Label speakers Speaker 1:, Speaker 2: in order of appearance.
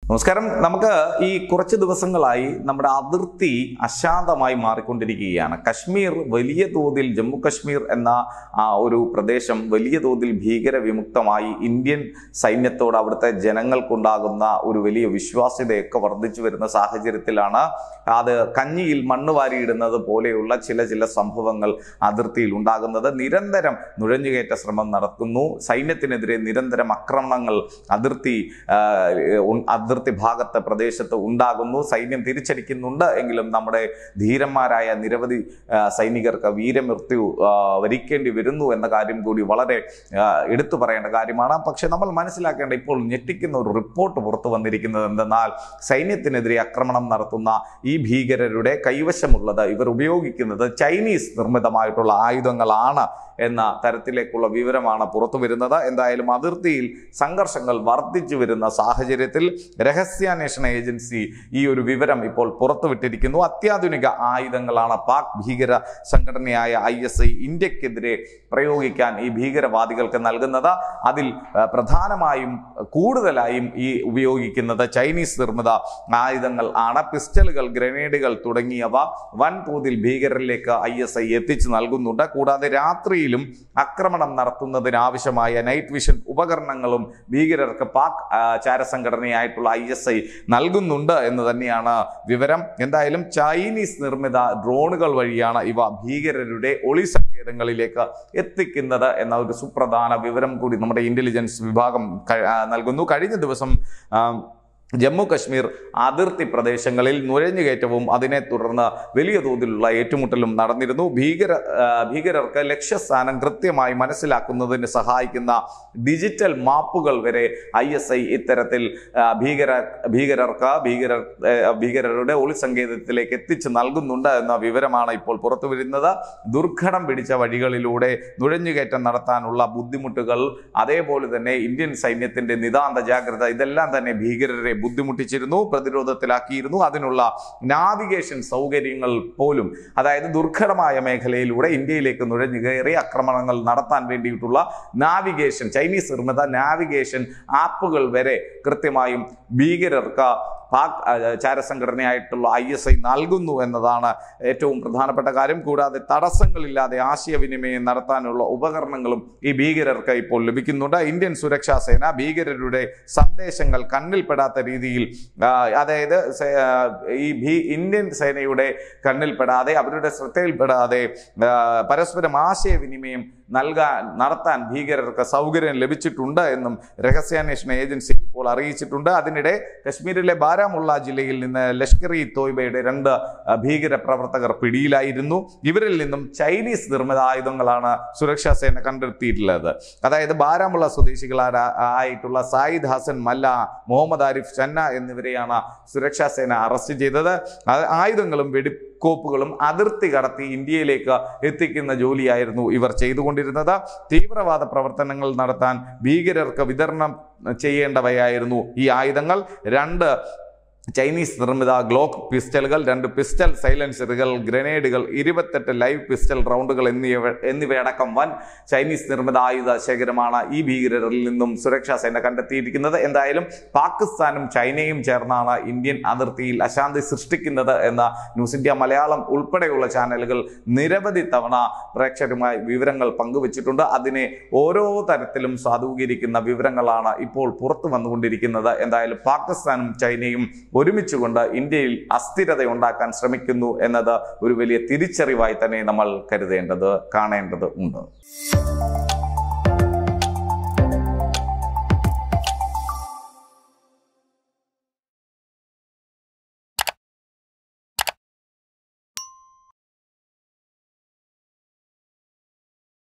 Speaker 1: നമസ്കാരം നമുക്ക് ഈ കുറച്ച് ദിവസങ്ങളായി നമ്മുടെ അതിർത്തി അശാന്തമായി മാറിക്കൊണ്ടിരിക്കുകയാണ് കശ്മീർ വലിയ തോതിൽ ജമ്മു കശ്മീർ എന്ന ആ ഒരു പ്രദേശം വലിയ തോതിൽ ഭീകര വിമുക്തമായി ഇന്ത്യൻ സൈന്യത്തോട് അവിടുത്തെ ജനങ്ങൾക്കുണ്ടാകുന്ന ഒരു വലിയ വിശ്വാസ്യതയൊക്കെ വർദ്ധിച്ചു വരുന്ന സാഹചര്യത്തിലാണ് അത് കഞ്ഞിയിൽ മണ്ണ് വാരിയിടുന്നത് പോലെയുള്ള ചില ചില സംഭവങ്ങൾ അതിർത്തിയിൽ ഉണ്ടാകുന്നത് നിരന്തരം നുഴഞ്ഞുകയറ്റ ശ്രമം നടത്തുന്നു സൈന്യത്തിനെതിരെ നിരന്തരം ആക്രമണങ്ങൾ അതിർത്തി ആ, ഉൺ- അതിർത്തി ഭാഗത്ത് പ്രദേശത്ത് ഉണ്ടാകുന്നു സൈന്യം തിരിച്ചടിക്കുന്നുണ്ട് എങ്കിലും നമ്മുടെ ധീരന്മാരായ നിരവധി ആ, സൈനികർക്ക് വീരമൃത്യു ആ, വരിക്കേണ്ടി വരുന്നു എന്ന കാര്യം കൂടി വളരെ ആ, എടുത്തു പറയേണ്ട കാര്യമാണ് പക്ഷെ നമ്മൾ മനസ്സിലാക്കേണ്ട ഇപ്പോൾ ഞെട്ടിക്കുന്ന ഒരു റിപ്പോർട്ട് പുറത്തു വന്നിരിക്കുന്നത് എന്തെന്നാൽ സൈന്യത്തിനെതിരെ ആക്രമണം നടത്തുന്ന ഈ ഭീകരരുടെ കൈവശമുള്ളത് ഇവർ ഉപയോഗിക്കുന്നത് ചൈനീസ് നിർമ്മിതമായിട്ടുള്ള ആയുധങ്ങളാണ് എന്ന തരത്തിലേക്കുള്ള വിവരമാണ് പുറത്തു വരുന്നത് എന്തായാലും അതിർത്തിയിൽ സംഘർഷങ്ങൾ വർദ്ധിച്ചു വരുന്ന സാഹചര്യത്തിൽ രഹസ്യാന്വേഷണ ഏജൻസി ഈ ഒരു വിവരം ഇപ്പോൾ പുറത്തുവിട്ടിരിക്കുന്നു അത്യാധുനിക ആയുധങ്ങളാണ് പാക് ഭീകര സംഘടനയായ ഐ എസ് ഐ ഇന്ത്യക്കെതിരെ പ്രയോഗിക്കാൻ ഈ ഭീകരവാദികൾക്ക് നൽകുന്നത് അതിൽ ആ, പ്രധാനമായും കൂടുതലായും ഈ ഉപയോഗിക്കുന്നത് ചൈനീസ് നിർമ്മിത ആയുധങ്ങൾ ആണ് പിസ്റ്റളുകൾ ഗ്രനേഡുകൾ തുടങ്ങിയവ വൻതോതിൽ ഭീകരരിലേക്ക് ഐ എസ് ഐ എത്തിച്ചു നൽകുന്നുണ്ട് കൂടാതെ രാത്രിയിലും ആക്രമണം നടത്തുന്നതിനാവശ്യമായ നൈറ്റ് വിഷൻ ഉപകരണങ്ങളും ഭീകരർക്ക് പാക് ആ, ചാരസംഘടനയായിട്ടുള്ള ഐ എസ് ഐ നൽകുന്നുണ്ട് എന്ന് തന്നെയാണ് വിവരം എന്തായാലും ചൈനീസ് നിർമ്മിത ഡ്രോണുകൾ വഴിയാണ് ഇവ ഭീകരരുടെ ഒളി സങ്കേതങ്ങളിലേക്ക് എത്തിക്കുന്നത് എന്ന ഒരു സുപ്രധാന വിവരം കൂടി നമ്മുടെ ഇന്റലിജൻസ് വിഭാഗം ക- ആ, നൽകുന്നു കഴിഞ്ഞ ദിവസം ആ, ജമ്മു കശ്മീർ അതിർത്തി പ്രദേശങ്ങളിൽ നുഴഞ്ഞുകയറ്റവും അതിനെ തുടർന്ന് വലിയ തോതിലുള്ള ഏറ്റുമുട്ടലും നടന്നിരുന്നു ഭീകര ആ, ഭീകരർക്ക് ലക്ഷ്യസ്ഥാനം കൃത്യമായി മനസ്സിലാക്കുന്നതിന് സഹായിക്കുന്ന ഡിജിറ്റൽ മാപ്പുകൾ വരെ ഐ എസ് ഐ ഇത്തരത്തിൽ ആ, ഭീകര ഭീകരർക്ക് ഭീകര ആ, ഭീകരരുടെ ഒളിസങ്കേതത്തിലേക്ക് എത്തിച്ചു നൽകുന്നുണ്ട് എന്ന വിവരമാണ് ഇപ്പോൾ പുറത്തു വരുന്നത് ദുർഘടം പിടിച്ച വഴികളിലൂടെ നുഴഞ്ഞുകയറ്റം നടത്താനുള്ള ബുദ്ധിമുട്ടുകൾ അതേപോലെ തന്നെ ഇന്ത്യൻ സൈന്യത്തിന്റെ നിതാന്ത ജാഗ്രത ഇതെല്ലാം തന്നെ ഭീകരരെ ബുദ്ധിമുട്ടിച്ചിരുന്നു പ്രതിരോധത്തിലാക്കിയിരുന്നു അതിനുള്ള നാവിഗേഷൻ സൗകര്യങ്ങൾ പോലും അതായത് ദുർഘടമായ മേഖലയിലൂടെ ഇന്ത്യയിലേക്ക് നുഴഞ്ഞു കയറി ആക്രമണങ്ങൾ നടത്താൻ വേണ്ടിയിട്ടുള്ള നാവിഗേഷൻ ചൈനീസ് നിർമ്മിത നാവിഗേഷൻ ആപ്പുകൾ വരെ കൃത്യമായും ഭീകരർക്ക് പാക് ആ, ചാരസംഘടനയായിട്ടുള്ള ഐ എസ് ഐ നൽകുന്നു എന്നതാണ് ഏറ്റവും പ്രധാനപ്പെട്ട കാര്യം കൂടാതെ തടസ്സങ്ങളില്ലാതെ ആശയവിനിമയം നടത്താനുള്ള ഉപകരണങ്ങളും ഈ ഭീകരർക്ക് ഇപ്പോൾ ലഭിക്കുന്നുണ്ട് ഇന്ത്യൻ സുരക്ഷാ സേന ഭീകരരുടെ സന്ദേശങ്ങൾ കണ്ണിൽപ്പെടാത്ത രീതിയിൽ ആ, അതായത് സേ- ആ, ഈ ഭീ ഇന്ത്യൻ സേനയുടെ കണ്ണിൽപ്പെടാതെ അവരുടെ ശ്രദ്ധയിൽപ്പെടാതെ ആ, പരസ്പരം ആശയവിനിമയം നൽകാൻ നടത്താൻ ഭീകരർക്ക് സൗകര്യം ലഭിച്ചിട്ടുണ്ട് എന്നും രഹസ്യാന്വേഷണ ഏജൻസി ഇപ്പോൾ അറിയിച്ചിട്ടുണ്ട് അതിനിടെ കശ്മീരിലെ ബാരാമുള്ള ജില്ലയിൽ നിന്ന് ലഷ്കർ ഇ തോയ്ബയുടെ രണ്ട് ആ, ഭീകര പ്രവർത്തകർ പിടിയിലായിരുന്നു ഇവരിൽ നിന്നും ചൈനീസ് നിർമ്മിത ആയുധങ്ങളാണ് സുരക്ഷാ സേന കണ്ടെത്തിയിട്ടുള്ളത് അതായത് ബാരാമുള്ള സ്വദേശികളായ ആയിട്ടുള്ള സായിദ് ഹസൻ മല്ല മുഹമ്മദ് ആരിഫ് ചന്ന എന്നിവരെയാണ് സുരക്ഷാ സേന അറസ്റ്റ് ചെയ്തത് ആ- ആയുധങ്ങളും വെടിക്കോപ്പുകളും അതിർത്തി കടത്തി ഇന്ത്യയിലേക്ക് എത്തിക്കുന്ന ജോലിയായിരുന്നു ഇവർ ചെയ്തുകൊണ്ടിരുന്നത് തീവ്രവാദ പ്രവർത്തനങ്ങൾ നടത്താൻ ഭീകരർക്ക് വിതരണം ചെയ്യേണ്ടവയായിരുന്നു ഈ ആയുധങ്ങൾ രണ്ട് ചൈനീസ് നിർമ്മിത ഗ്ലോക്ക് പിസ്റ്റലുകൾ രണ്ട് പിസ്റ്റൽ സൈലൻസറുകൾ ഗ്രനേഡുകൾ ഇരുപത്തെട്ട് ലൈവ് പിസ്റ്റൽ റൗണ്ടുകൾ എന്നിവ എന്നിവയടക്കം വൻ ചൈനീസ് നിർമ്മിത ആയുധ ശേഖരമാണ് ഈ ഭീകരരിൽ നിന്നും സുരക്ഷാ സേന കണ്ടെത്തിയിരിക്കുന്നത് എന്തായാലും പാകിസ്ഥാനും ചൈനയും ചേർന്നാണ് ഇന്ത്യൻ അതിർത്തിയിൽ അശാന്തി സൃഷ്ടിക്കുന്നത് എന്ന ന്യൂസ് ഇന്ത്യ മലയാളം ഉൾപ്പെടെയുള്ള ചാനലുകൾ നിരവധി തവണ പ്രേക്ഷകരുമായി വിവരങ്ങൾ പങ്കുവച്ചിട്ടുണ്ട് അതിനെ ഓരോ തരത്തിലും സാധൂകരിക്കുന്ന വിവരങ്ങളാണ് ഇപ്പോൾ പുറത്തു വന്നുകൊണ്ടിരിക്കുന്നത് എന്തായാലും പാകിസ്ഥാനും ചൈനയും ഒരുമിച്ചുകൊണ്ട് ഇന്ത്യയിൽ അസ്ഥിരത ഉണ്ടാക്കാൻ ശ്രമിക്കുന്നു എന്നത് ഒരു വലിയ തിരിച്ചറിവായി തന്നെ നമ്മൾ കരുതേണ്ടത് കാണേണ്ടത് ഉണ്ട്